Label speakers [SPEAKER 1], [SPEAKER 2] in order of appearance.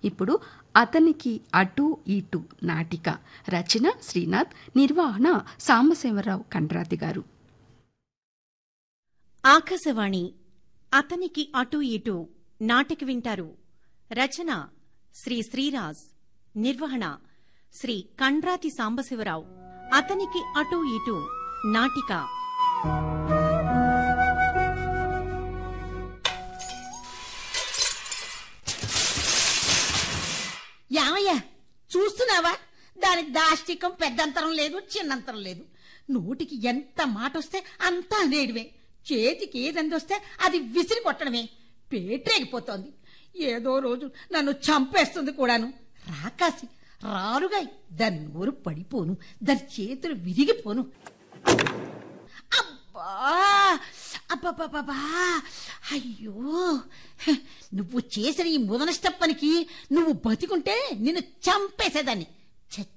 [SPEAKER 1] ఇప్పుడు అతనికి అటు ఇటు నాటిక రచన శ్రీనాథ్ నిర్వహణ సాంబశివరావు కండ్రాతి గారు
[SPEAKER 2] ఆకాశవాణి అతనికి అటు ఇటు నాటిక వింటారు రచన శ్రీ శ్రీరాజ్ నిర్వహణ శ్రీ కండ్రాతి సాంబశివరావు అతనికి అటు ఇటు నాటిక
[SPEAKER 3] యామయ్య చూస్తున్నావా దానికి దాష్టికం పెద్దంతరం లేదు చిన్నంతరం లేదు నోటికి ఎంత మాట వస్తే అంతా అనేడివే చేతికి ఏదందొస్తే అది విసిరి కొట్టడమే పేట్రేగిపోతోంది ఏదో రోజు నన్ను చంపేస్తుంది కూడాను రాకాసి రారుగా దాని నోరు పడిపోను దాని చేతులు విరిగిపోను అబ్బా అబ్బబ్బబ్బా అయ్యో హ, నువ్వు చేసిన ఈ ముదనష్ట పనికి నువ్వు బతికుంటే నిన్ను చంపేసేదాన్ని